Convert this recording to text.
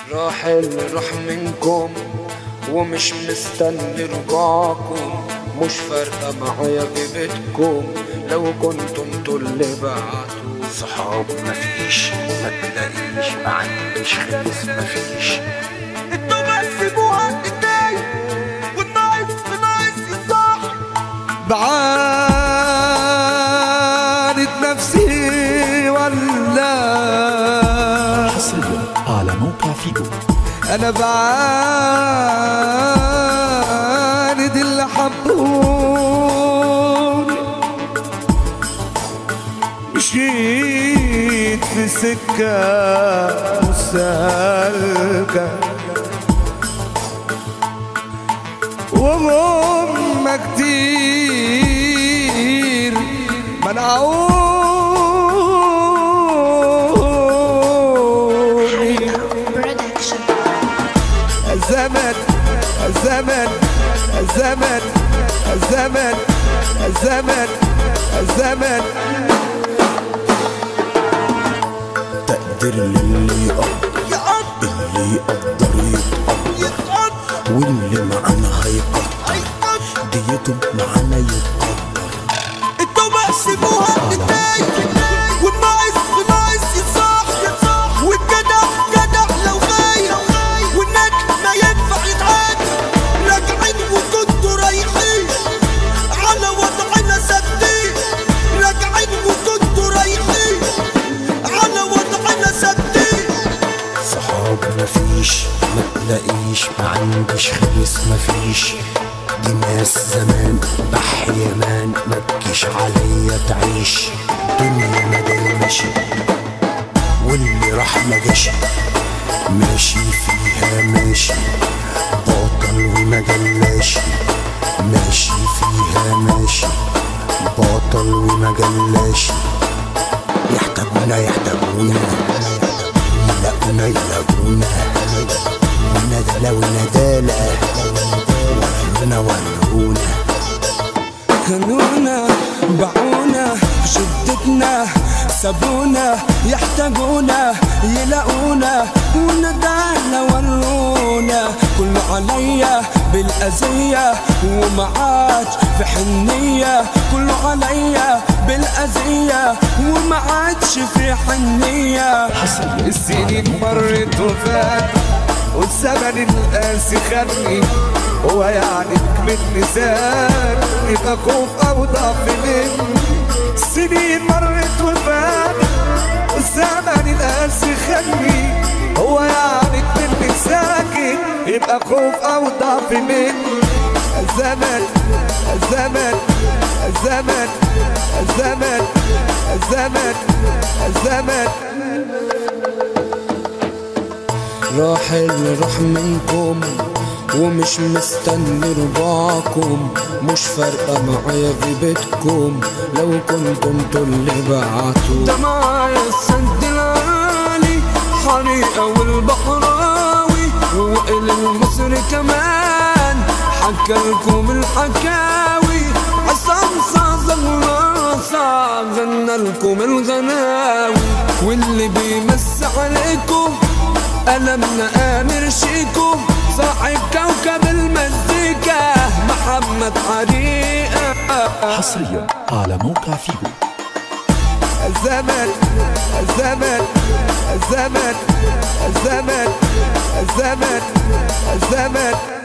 راحل راح منكم ومش مستني رجوعكم مش فارقة معايا غيبتكم لو كنتم انتوا اللي بعتوا صحاب مفيش ما تلاقيش ما عنديش خلص مفيش انتوا بس مهندسين والنايس نايس يصح بعاند نفسي ولا حصريا على موقع فيجو انا بعاند اللي حبوني مشيت في سكة مسالكة وهم كتير منعوني Production. الزمن الزمن الزمن الزمن الزمن الزمن تقدر للي يقدر اللي يقدر يتقدر واللي معانا هيقدر ديته معانا يتقدر انتوا بس مهندسين والنايس نايس يصح والجدع جدع لو غايب والنجم ما ينفع يتعاد راجعين وكنتوا رايحين على وضعنا ثابتين راجعين وكنتوا رايحين على وضعنا ثابتين صحاب مفيش ما تلاقيش ما عنديش خلص مفيش دي ناس زمان بح يمان ما تجيش عليا تعيش دنيا ما ماشي واللي راح ما جاش ماشي فيها ماشي بطل وما جلاش ماشي فيها ماشي بطل وما جلاش يحتاجونا يحتاجونا يلاقونا يلاقونا وندلة وندالة ورونا ورونا خانونا باعونا في شدتنا سابونا يحتاجونا يلاقونا وندعنا ورونا كله عليا بالأذية وما عادش في حنية كله عليا بالأذية وما عادش في حنية السنين مرت وفات والزمن القاسي خدني هو يعني من لسان يبقى خوف او ضعف مني سنين مرت وفات والزمن القاسي خدني هو يعني من ساكن يبقى خوف او ضعف مني الزمن الزمن الزمن الزمن الزمن الزمن راحل راح منكم ومش مستني رجوعكم مش فارقة معايا غيبتكم لو كنتم انتوا اللي بعتوا ده معايا السد العالي حريقة والبحراوي ووائل المصري كمان حكى لكم الحكاوي عصام صاصة غلاصة غنى لكم الغناوي واللي بيمس عليكم قلمنا آمر شيكو صاحب كوكب المزيكا محمد حريقة حصريا على موقع فيجو الزمن الزمن الزمن الزمن الزمن الزمن